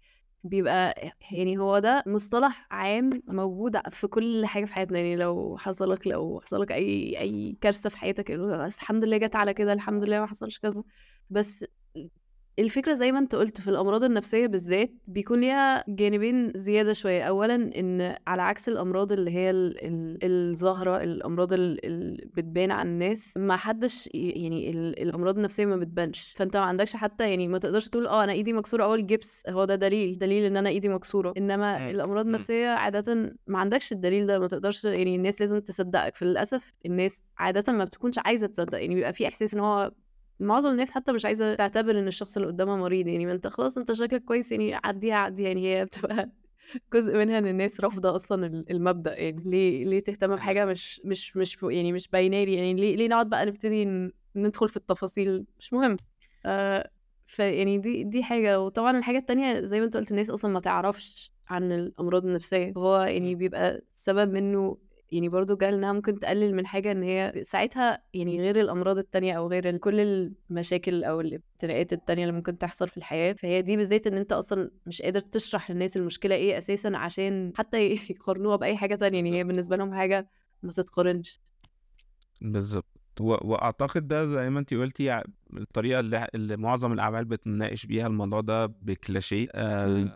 بيبقى يعني هو ده مصطلح عام موجود في كل حاجه في حياتنا يعني لو حصل لك لو حصل لك اي اي كارثه في حياتك يقولوا بس الحمد لله جت على كده الحمد لله ما حصلش كذا بس الفكرة زي ما انت قلت في الأمراض النفسية بالذات بيكون ليها جانبين زيادة شوية أولا إن على عكس الأمراض اللي هي ال- ال- الظاهرة الأمراض ال- اللي بتبان على الناس ما حدش ي- يعني ال- الأمراض النفسية ما بتبانش فأنت ما عندكش حتى يعني ما تقدرش تقول اه أنا إيدي مكسورة أول الجبس هو ده دليل دليل إن أنا إيدي مكسورة إنما مم. الأمراض مم. النفسية عادة ما عندكش الدليل ده ما تقدرش يعني الناس لازم تصدقك فللأسف الناس عادة ما بتكونش عايزة تصدق يعني بيبقى في إحساس إن هو معظم الناس حتى مش عايزه تعتبر ان الشخص اللي قدامها مريض يعني ما انت خلاص انت شكلك كويس يعني عديها عدي يعني هي بتبقى جزء منها ان الناس رافضه اصلا ال- المبدا يعني ليه ليه تهتم بحاجه مش مش مش ف- يعني مش بايناري يعني ليه ليه نقعد بقى نبتدي ن- ندخل في التفاصيل مش مهم آه فيعني دي دي حاجه وطبعا الحاجه التانية زي ما انت قلت الناس اصلا ما تعرفش عن الامراض النفسيه فهو يعني بيبقى السبب منه يعني برضو جهل انها ممكن تقلل من حاجه ان هي ساعتها يعني غير الامراض التانية او غير ال- كل المشاكل او الابتلاءات التانية اللي ممكن تحصل في الحياه فهي دي بالذات ان انت اصلا مش قادر تشرح للناس المشكله ايه اساسا عشان حتى يقارنوها باي حاجه تانية يعني هي بالنسبه لهم حاجه ما تتقارنش بالظبط و... واعتقد ده زي ما انت قلتي ع- الطريقه اللي, اللي معظم الاعمال بتناقش بيها الموضوع ده بكلاشيه آه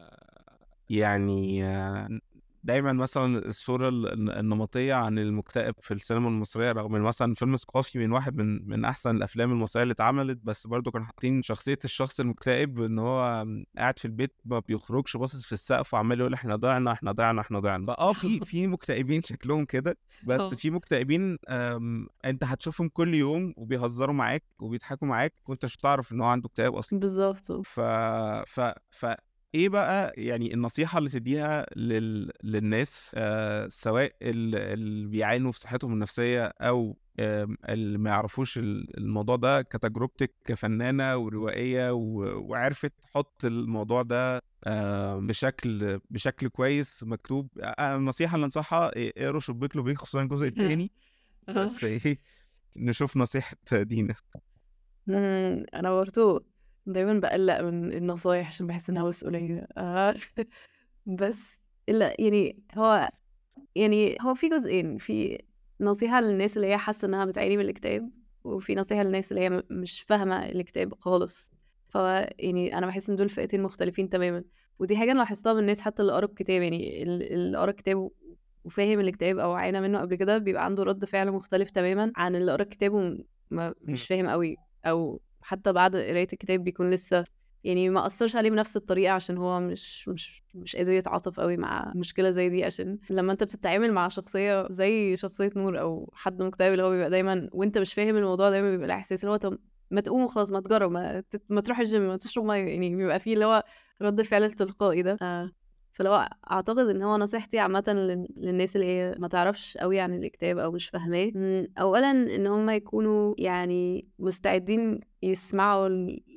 يعني آه دايما مثلا الصوره ال- النمطيه عن المكتئب في السينما المصريه رغم ان مثلا فيلم ثقافي من واحد من من احسن الافلام المصريه اللي اتعملت بس برضو كانوا حاطين شخصيه الشخص المكتئب ان هو قاعد في البيت ما بيخرجش باصص في السقف وعمال يقول احنا ضعنا احنا ضعنا احنا ضعنا اه في في مكتئبين شكلهم كده بس اه. في مكتئبين آم، انت هتشوفهم كل يوم وبيهزروا معاك وبيضحكوا معاك وانت مش هتعرف ان هو عنده اكتئاب اصلا بالظبط ف ف ف ايه بقى يعني النصيحة اللي تديها لل... للناس آه سواء ال- اللي بيعانوا في صحتهم النفسية او آم، اللي ما يعرفوش ال- الموضوع ده كتجربتك كفنانة وروائية و... وعرفت تحط الموضوع ده آه بشكل بشكل كويس مكتوب آه، النصيحة اللي انصحها إيه، اقروا شبيك لبيك خصوصا الجزء الثاني بس ايه نشوف نصيحة دينا مم، انا برضو دايما بقلق من النصايح عشان بحس انها مسؤوليه آه. بس لا يعني هو يعني هو في جزئين في نصيحه للناس اللي هي حاسه انها بتعاني من الاكتئاب وفي نصيحه للناس اللي هي م- مش فاهمه الاكتئاب خالص ف يعني انا بحس ان دول فئتين مختلفين تماما ودي حاجه انا لاحظتها من الناس حتى اللي قرا الكتاب يعني ال- اللي قرا الكتاب وفاهم الاكتئاب او عانى منه قبل كده بيبقى عنده رد فعل مختلف تماما عن اللي قرا الكتاب ومش فاهم قوي او حتى بعد قرايه الكتاب بيكون لسه يعني ما اثرش عليه بنفس الطريقه عشان هو مش مش مش قادر يتعاطف قوي مع مشكله زي دي عشان لما انت بتتعامل مع شخصيه زي شخصيه نور او حد مكتئب اللي هو بيبقى دايما وانت مش فاهم الموضوع دايما بيبقى الاحساس اللي هو طب ما تقوم وخلاص ما تجرب ما, تت... ما تروح الجيم ما تشرب ميه يعني بيبقى فيه اللي هو رد الفعل التلقائي ده آه. فلو اعتقد ان هو نصيحتي عامه للناس اللي هي ما تعرفش قوي عن الاكتئاب او مش فاهماه اولا ان هم يكونوا يعني مستعدين يسمعوا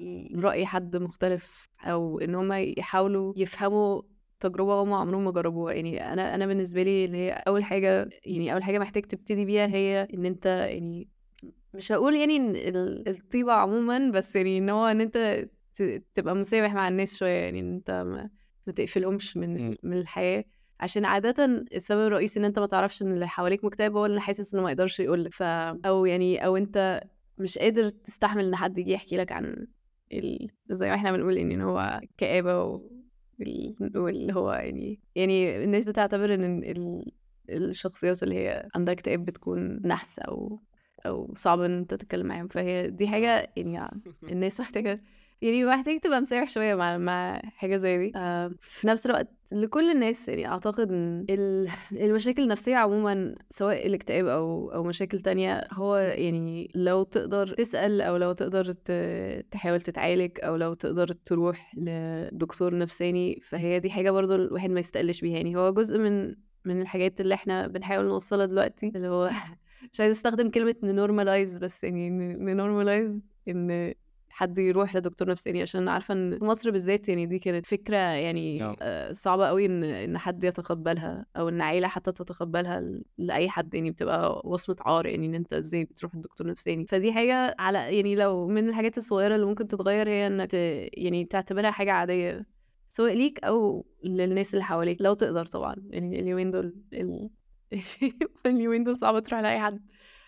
راي حد مختلف او ان هم يحاولوا يفهموا تجربه هم عمرهم ما جربوها يعني انا انا بالنسبه لي اللي هي اول حاجه يعني اول حاجه محتاج تبتدي بيها هي ان انت يعني مش هقول يعني الطيبه عموما بس يعني ان هو ان انت تبقى مسامح مع الناس شويه يعني ان انت ما ما تقفلهمش من إمم. من الحياه عشان عادة السبب الرئيسي ان انت ما تعرفش ان اللي حواليك مكتئب هو اللي حاسس انه ما يقدرش يقول لك ف او يعني او انت مش قادر تستحمل ان حد يجي يحكي لك عن ال... زي ما احنا بنقول ان هو كآبة و... واللي هو يعني يعني الناس بتعتبر ان ال... الشخصيات اللي هي عندها اكتئاب بتكون نحس او او صعب ان انت تتكلم معاهم فهي دي حاجة يعني الناس محتاجة يعني محتاج تبقى مسامح شوية مع مع حاجة زي دي آه في نفس الوقت لكل الناس يعني أعتقد إن المشاكل النفسية عموما سواء الاكتئاب أو أو مشاكل تانية هو يعني لو تقدر تسأل أو لو تقدر تحاول تتعالج أو لو تقدر تروح لدكتور نفساني فهي دي حاجة برضو الواحد ما يستقلش بيها يعني هو جزء من من الحاجات اللي احنا بنحاول نوصلها دلوقتي اللي هو مش عايز استخدم كلمة نورماليز بس يعني نورماليز ان حد يروح لدكتور نفساني عشان عارفه ان في مصر بالذات يعني دي كانت فكره يعني آه, آه، صعبه قوي ان ان حد يتقبلها او ان عيله حتى تتقبلها لاي حد يعني بتبقى وصمه عار يعني ان انت ازاي بتروح لدكتور نفساني فدي حاجه على يعني لو من الحاجات الصغيره اللي ممكن تتغير هي ان يعني تعتبرها حاجه عاديه سواء ليك او للناس اللي حواليك لو تقدر طبعا يعني اليومين دول ال... اليومين دول صعب تروح لاي حد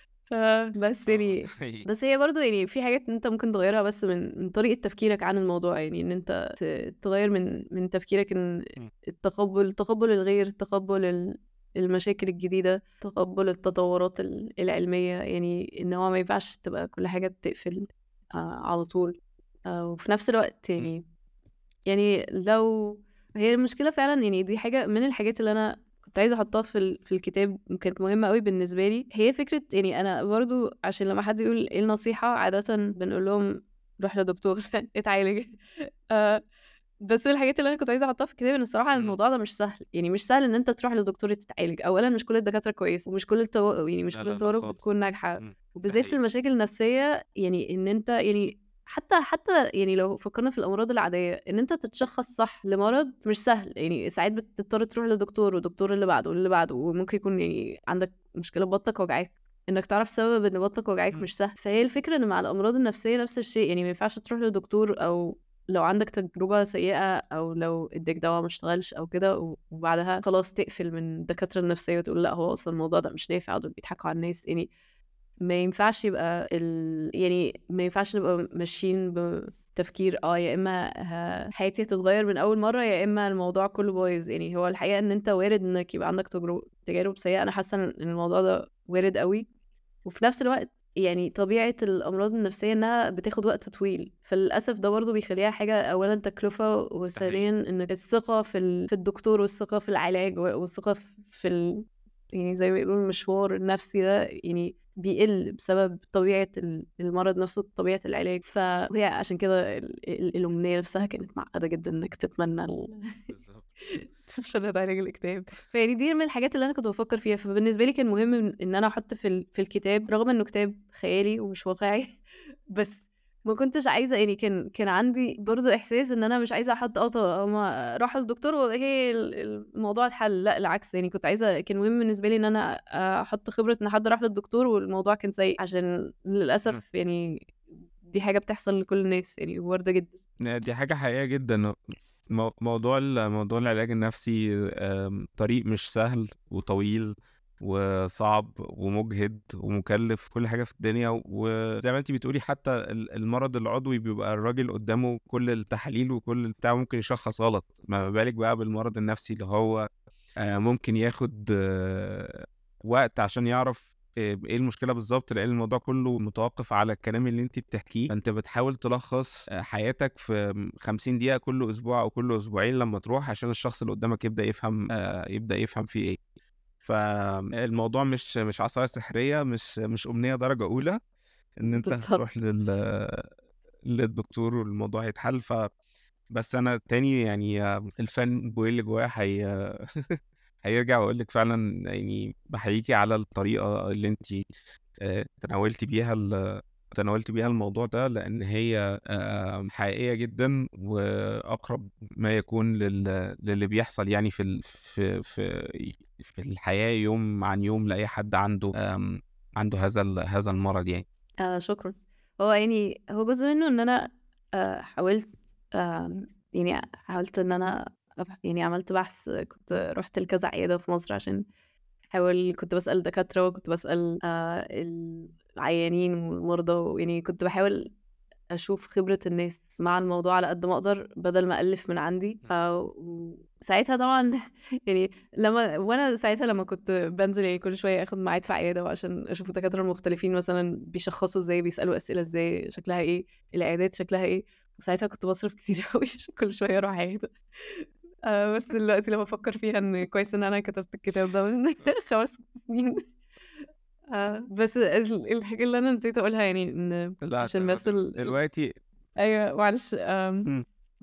بس يعني آه. بس هي برضو يعني في حاجات انت ممكن تغيرها بس من, من طريقة تفكيرك عن الموضوع يعني ان انت تغير من من تفكيرك ان التقبل تقبل الغير تقبل المشاكل الجديدة تقبل التطورات العلمية يعني ان هو ما ينفعش تبقى كل حاجة بتقفل آه، على طول آه، وفي نفس الوقت يعني يعني لو هي المشكلة فعلا يعني دي حاجة من الحاجات اللي أنا كنت عايزه احطها في في الكتاب كانت مهمه قوي بالنسبه لي هي فكره يعني انا برضو عشان لما حد يقول ايه النصيحه عاده بنقول لهم روح لدكتور اتعالج آه بس من الحاجات اللي انا كنت عايزه احطها في الكتاب ان الصراحه الموضوع ده مش سهل يعني مش سهل ان انت تروح لدكتور تتعالج اولا مش كل الدكاتره كويس ومش كل التو... يعني مش كل الطوارئ بتكون ناجحه وبالذات في المشاكل النفسيه يعني ان انت يعني حتى حتى يعني لو فكرنا في الامراض العاديه ان انت تتشخص صح لمرض مش سهل يعني ساعات بتضطر تروح لدكتور ودكتور اللي بعده واللي بعده وممكن يكون يعني عندك مشكله بطنك وجعاك انك تعرف سبب ان بطنك وجعاك مش سهل فهي الفكره ان مع الامراض النفسيه نفس الشيء يعني ما ينفعش تروح لدكتور او لو عندك تجربه سيئه او لو اديك دواء ما اشتغلش او كده وبعدها خلاص تقفل من الدكاتره النفسيه وتقول لا هو اصلا الموضوع ده مش نافع دول بيضحكوا على الناس يعني ما ينفعش يبقى ال... يعني ما ينفعش نبقى ماشيين بتفكير اه يا اما حياتي هتتغير من اول مره يا اما الموضوع كله بايظ يعني هو الحقيقه ان انت وارد انك يبقى عندك تجربه تجارب سيئه انا حاسه ان الموضوع ده وارد قوي وفي نفس الوقت يعني طبيعة الأمراض النفسية إنها بتاخد وقت طويل فللأسف ده برضه بيخليها حاجة أولا تكلفة وثانيا إن الثقة في في الدكتور والثقة في العلاج والثقة في ال... يعني زي ما بيقولوا المشوار النفسي ده يعني بيقل بسبب طبيعة المرض نفسه طبيعة العلاج فهي عشان كده الأمنية نفسها كانت معقدة جدا إنك تتمنى عشان تعالج الاكتئاب فيعني دي من الحاجات اللي انا كنت بفكر فيها فبالنسبه لي كان مهم ان انا احط في في الكتاب رغم انه كتاب خيالي ومش واقعي بس ما كنتش عايزه يعني كان كان عندي برضو احساس ان انا مش عايزه احط اه هما راحوا للدكتور وهي الموضوع اتحل لا العكس يعني كنت عايزه كان مهم بالنسبه لي ان انا احط خبره ان حد راح للدكتور والموضوع كان سيء عشان للاسف يعني دي حاجه بتحصل لكل الناس يعني وارده جدا دي حاجه حقيقيه جدا موضوع موضوع العلاج النفسي طريق مش سهل وطويل وصعب ومجهد ومكلف كل حاجه في الدنيا وزي ما انت بتقولي حتى المرض العضوي بيبقى الراجل قدامه كل التحاليل وكل بتاع ممكن يشخص غلط ما بالك بقى بالمرض النفسي اللي هو آه، ممكن ياخد آه، وقت عشان يعرف إيه المشكلة بالضبط، لإن الموضوع كله متوقف على الكلام اللي أنتِ بتحكيه، فأنتِ بتحاول تلخّص آآ حياتك في م 50 دقيقة كل أسبوع أو كل أسبوعين لمّا تروح عشان الشخص اللي قدامك يبدأ يفهم آآ يبدأ يفهم في إيه. فالموضوع مش مش عصاية سحرية، مش مش أمنية درجة أولى إن أنت بالضبط. هتروح لل للدكتور والموضوع هيتحل، ف بس أنا تاني يعني الفان بوي اللي جوايا هي هيرجع ويقول لِك فعلًا يعني باحييكِ على الطريقة اللي أنتِ آآ تناولتِ بيها ال تناولتِ بيها الموضوع ده، لإن هي آآ حقيقية جدًا وأقرب ما يكون لل للي بيحصل يعني في ال في في في الحياة يوم عن يوم لأي حد عنده آمم عنده هذا ال هذا المرض يعني. آه شكرًا. هو يعني هو جزء منه إن أنا آآ حاولت آمم يعني حاولت إن أنا أبح يعني عملت بحث كنت رُحت لكذا عيادة في مصر عشان أحاول كنت باسأل الدكاترة وكنت باسأل آآ العيانين والمرضى، ويعني كنت باحاول أشوف خبرة الناس مع الموضوع على قد ما أقدر بدل ما أألِّف من عندي، ف وساعتها طبعًا يعني لمّا وأنا ساعتها لمّا كنت بانزل يعني كل شوية آخد ميعاد في عيادة وعشان أشوف الدكاترة المختلفين مثلًا بيشخّصوا إزاي، بيسألوا أسئلة إزاي، شكلها إيه، العيادات شكلها إيه، وساعتها كنت باصرف كتير أوي عشان كل شوية أروح عيادة. آآ بس دلوقتي لمّا أفكّر فيها إن كويس إن أنا كتبت الكتاب ده من 5، 6 سنين. آه، بس ال الحاجة اللي أنا نسيت أقولها يعني إن لأ عشان د بس ال ال دلوقتي أيوه معلش آمم إمم.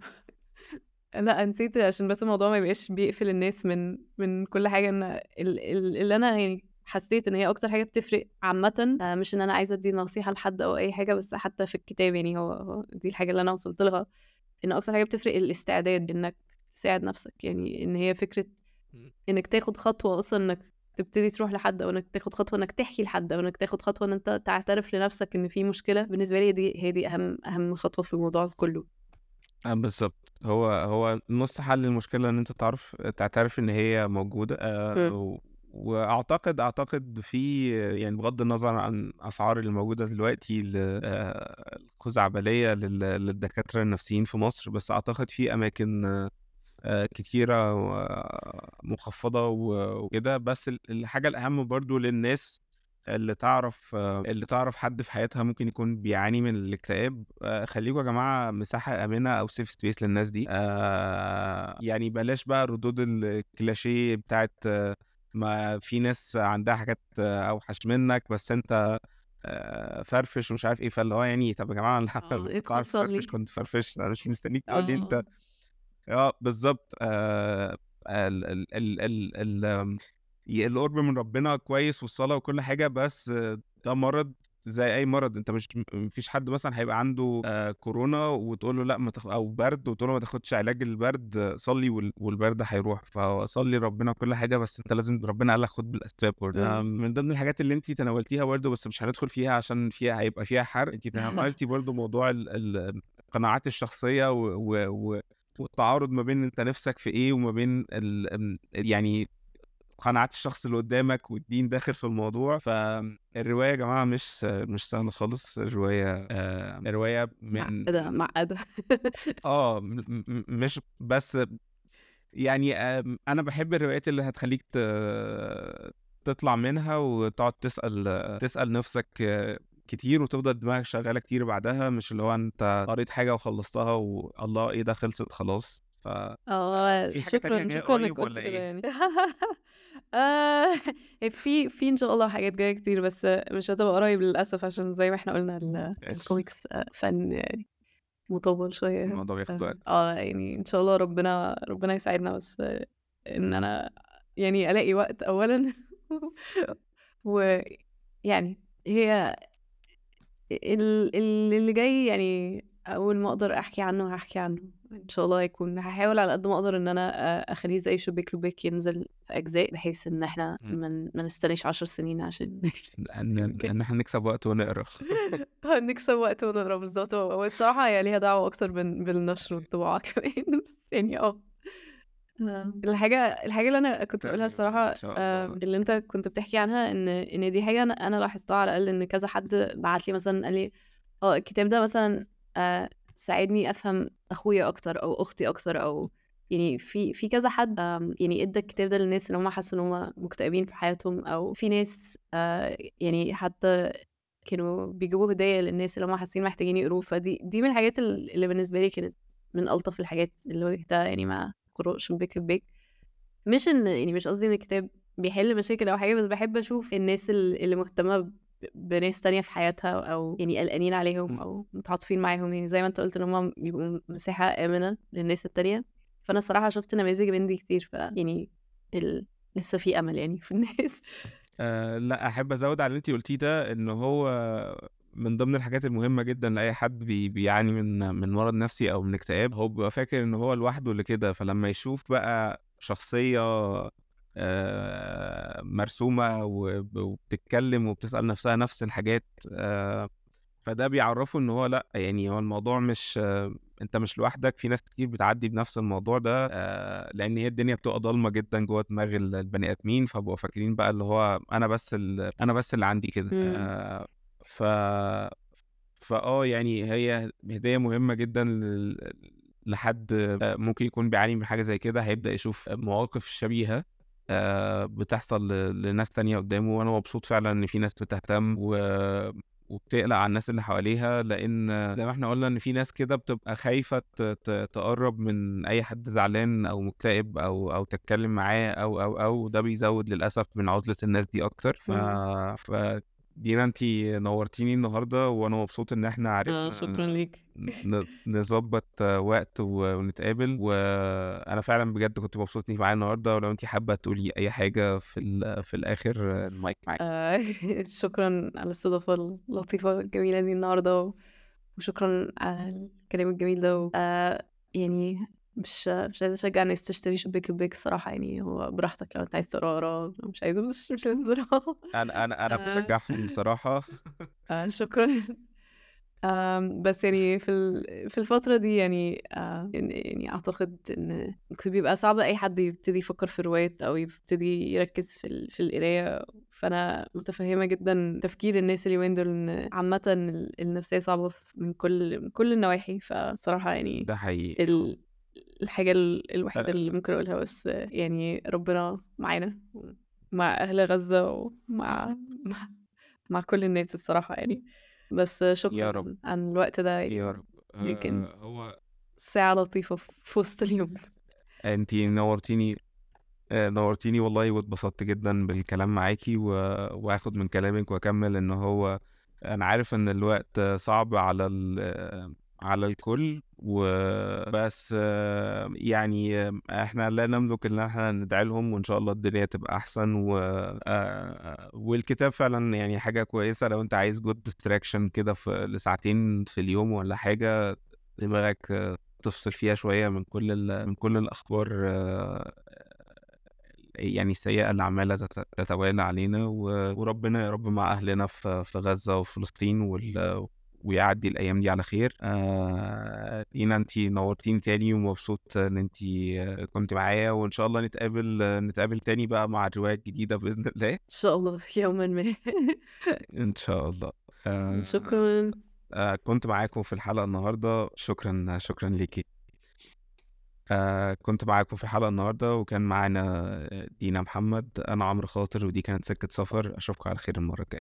لأ نسيت عشان بس الموضوع ما يبقاش بيقفل الناس من من كل حاجة إن ال ال اللي أنا يعني حسيت إن هي أكتر حاجة بتفرق عامةً آآ مش إن أنا عايزة أدّي نصيحة لحد أو أي حاجة، بس حتى في الكتاب يعني هو هو دي الحاجة اللي أنا وصلت لها، إن أكتر حاجة بتفرق الاستعداد إنك تساعد نفسك، يعني إن هي فكرة إمم. إنك تاخد خطوة أصلًا إنك تبتدي تروح لحد أو إنك تاخد خطوة إنك تحكي لحد أو إنك تاخد خطوة إن أنت تعترف لنفسك إن في مشكلة، بالنسبة لي دي هي دي أهم أهم خطوة في الموضوع كله. آه بالضبط. هو هو نُص حل المشكلة إن أنت تعرف تعترف إن هي موجودة آآ إمم. و وأعتقد أعتقد في يعني بغض النظر عن الأسعار اللي موجودة دلوقتي ل آآ الخزعبلية لل للدكاترة النفسيين في مصر، بس أعتقد في أماكن آآ كتيرة ومخفّضة و وكده، بس ال الحاجة الأهم برضه للناس اللي تعرف اللي تعرف حد في حياتها ممكن يكون بيعاني من الاكتئاب، آآ خلّيكم يا جماعة مساحة آمنة أو safe space للناس دي، آآ يعني بلاش بقى الردود الكليشيه بتاعة ما في ناس عندها حاجات أوحش منك، بس أنت آآ فرفش ومش عارف إيه، فاللي هو يعني طَب يا جماعة أنا آه، لو كنت ادخل عارف أفرفش صلّي. كنت فرفشت، أنا مش مستنيك تقول لي أنت آه. آه بالضبط. آآ ال ال ال ال ال آمم ي القُرب من ربنا كويس والصلاة وكل حاجة، بس ده مرض زي أي مرض، أنت مش ما فيش حد مثلًا هيبقى عنده آآ كورونا وتقول له لأ ما تاخ أو برد وتقول له ما تاخدش علاج البرد، صلّي وال والبرد هيروح، فهو صلّي لربنا وكل حاجة، بس أنت لازم ربنا قال لك خُد بالأسباب برضه. آآ إمم. من ضمن الحاجات اللي أنتِ تناولتيها برضه بس مش هندخل فيها عشان فيها هيبقى فيها حرق، أنتِ تناولتِ برضه موضوع ال ال القناعات الشخصية و و و والتعارض ما بين أنت نِفْسك في إيه وما بين ال آمم يعني قناعات الشخص اللي قدامك والدين داخل في الموضوع، فالرواية يا جماعة مش مش سهلة خالص، الرواية آآ رواية من معقدة، معقدة. آه م م مش بس يعني آمم أنا باحب الروايات اللي هتخلّيك ت تطلع منها وتقعد تسأل تسأل نَفْسك كتير وتفضل دماغك شغالة كتير بعدها، مش اللي هو أنت قريت حاجة وخلّصتها والله إيه ده خلصت خلاص، ف آه، في حاجة تانية شكرًا، جاية شكرًا إنك قريب قُلت والّا كده إيه؟ يعني. آآ في في إن شاء الله حاجات جاية كتير، بس مش هتبقى قريب للأسف عشان زي ما إحنا قُلنا ال ماشي. الكوميكس فَن يعني مطوّل شوية. الموضوع بياخد آآ وقت. آه، يعني إن شاء الله ربنا ربنا يساعدنا بس إن أنا يعني ألاقي وقت أولًا ويعني هي ال ال اللي جاي يعني أول ما أقدر أحكي عنه هاحكي عنه، إن شاء الله هيكون هاحاول على قد ما أقدر إن أنا أ أخلّيه زي شباك لباك ينزل في أجزاء، بحيث إن إحنا إمم. ما ن ما نستناش 10 سنين عشان إن إن إحنا نكسب وقت ونقرا. آه، نكسب وقت ونقرا بالضبط، هو الصراحة هي ليها دعوة أكتر بال بالنشر والطباعة كمان بس يعني آه. آه، الحاجة الحاجة اللي أنا كنت باقولها أيوه الصراحة إن شاء آآ الله. اللي أنت كنت بتحكي عنها إن إن دي حاجة أنا أنا لاحظتها على الأقل إن كذا حد بعت لي مثلًا قال لي آه الكتاب ده مثلًا آآ ساعدني أفهم أخويا أكتر أو أختي أكتر أو يعني في في كذا حد آم، يعني ادى الكتاب ده للناس اللي هم حسوا ان هم مكتئبين في حياتهم او في ناس آه، يعني حتى كانوا بيجيبوا هدايا للناس اللي هم حاسين محتاجين يقروه فدي دي من الحاجات ال- اللي بالنسبه لي كانت من الطف الحاجات اللي واجهتها يعني مع قراء شباك لبيك مش ان يعني مش قصدي ان الكتاب بيحل مشاكل او حاجه بس بحب اشوف الناس ال- اللي مهتمه ب- بناس تانية في حياتها او يعني قلقانين عليهم م. او متعاطفين معاهم يعني زي ما انت قلت ان هم بيبقوا مساحه امنه للناس التانية فانا الصراحه شفت نماذج من دي كتير ف يعني ال... لسه في امل يعني في الناس أه لا احب ازود على اللي انت قلتيه ده ان هو من ضمن الحاجات المهمه جدا لاي حد بي بيعاني من من مرض نفسي او من اكتئاب هو بيبقى فاكر ان هو لوحده اللي كده فلما يشوف بقى شخصيه آه، مرسومه وب- وبتتكلم وبتسال نفسها نفس الحاجات آه، فده بيعرفه ان هو لا يعني هو الموضوع مش آه، انت مش لوحدك في ناس كتير بتعدي بنفس الموضوع ده آه، لان هي الدنيا بتبقى ضلمه جدا جوه دماغ ال- البني ادمين فبقوا فاكرين بقى اللي هو انا بس ال- انا بس اللي عندي كده مم. آه، ف فاه يعني هي هديه مهمه جدا لل- لحد آه، ممكن يكون بيعاني من حاجه زي كده هيبدا يشوف مواقف شبيهه آه، بتحصل ل- لناس تانية قدامه وانا مبسوط فعلا ان في ناس بتهتم و... وبتقلق على الناس اللي حواليها لان زي ما احنا قلنا ان في ناس كده بتبقى خايفة ت... ت... تقرب من اي حد زعلان او مكتئب او او تتكلم معاه او او او ده بيزود للاسف من عزلة الناس دي اكتر ف, مم. ف... دينا انتي نورتيني النهارده وانا مبسوط ان احنا آه عرفنا شكرا ليك ن- نظبط وقت و- ونتقابل وانا فعلا بجد كنت مبسوط انك معايا النهارده ولو انت حابه تقولي اي حاجه في ال- في الاخر المايك معاك آه شكرا على الاستضافة اللطيفة الجميلة دي النهاردة وشكرا على الكلام الجميل ده و... آه يعني مش مش عايزة أشجع الناس تشتري شباك البيك الصراحة يعني هو براحتك لو أنت عايز تقراه اقراه لو مش عايزه مش مش لازم تقراه انا انا انا آه. بشجعهم بصراحه آه شكرا آم، بس يعني في ال- في الفترة دي يعني آه، يعني يعني أعتقد إن ممكن بيبقى صعب أي حد يبتدي يفكر في روايات أو يبتدي يركز في ال- في القراية فأنا متفهمة جدا تفكير الناس اليومين دول إن عامة ال- النفسية صعبة في- من كل من كل النواحي فصراحة يعني ده حقيقي ال- الحاجة ال- الوحيدة اللي ممكن أقولها بس يعني ربنا معانا مع أهل غزة ومع مع, مع كل الناس الصراحة يعني بس يا شكرا رب عن الوقت ده يا يعني رب يمكن آه، هو ساعة لطيفة في في وسط اليوم انت نورتيني آه، نورتيني والله واتبسطت جدا بالكلام معاكي و... واخد من كلامك واكمل ان هو انا عارف ان الوقت صعب على ال... على الكل وبس آه، يعني آه، احنا لا نملك ان احنا ندعي لهم وان شاء الله الدنيا تبقى احسن و... آه، والكتاب فعلا يعني حاجة كويسة لو انت عايز جود ديستراكشن كده في لساعتين في اليوم ولا حاجة دماغك آه، تفصل فيها شوية من كل ال... من كل الأخبار آه، يعني السيئة اللي عمالة تت- تتوالى علينا و- وربنا يا رب مع أهلنا في في غزة وفلسطين وال... ويعدي الأيام دي على خير آه... دينا انتي نورتيني تاني ومبسوط ان انتي آه، كنت معايا وإن شاء الله نتقابل آه، نتقابل تاني بقى مع روايات جديدة بإذن الله إن شاء الله يوما ما إن شاء الله آه... شكرا آه كنت معاكم في الحلقة النهاردة شكرا شكرا ليكي آه كنت معاكم في الحلقة النهاردة وكان معانا دينا محمد أنا عمرو خاطر ودي كانت سكة سفر أشوفكم على خير المرة الجاية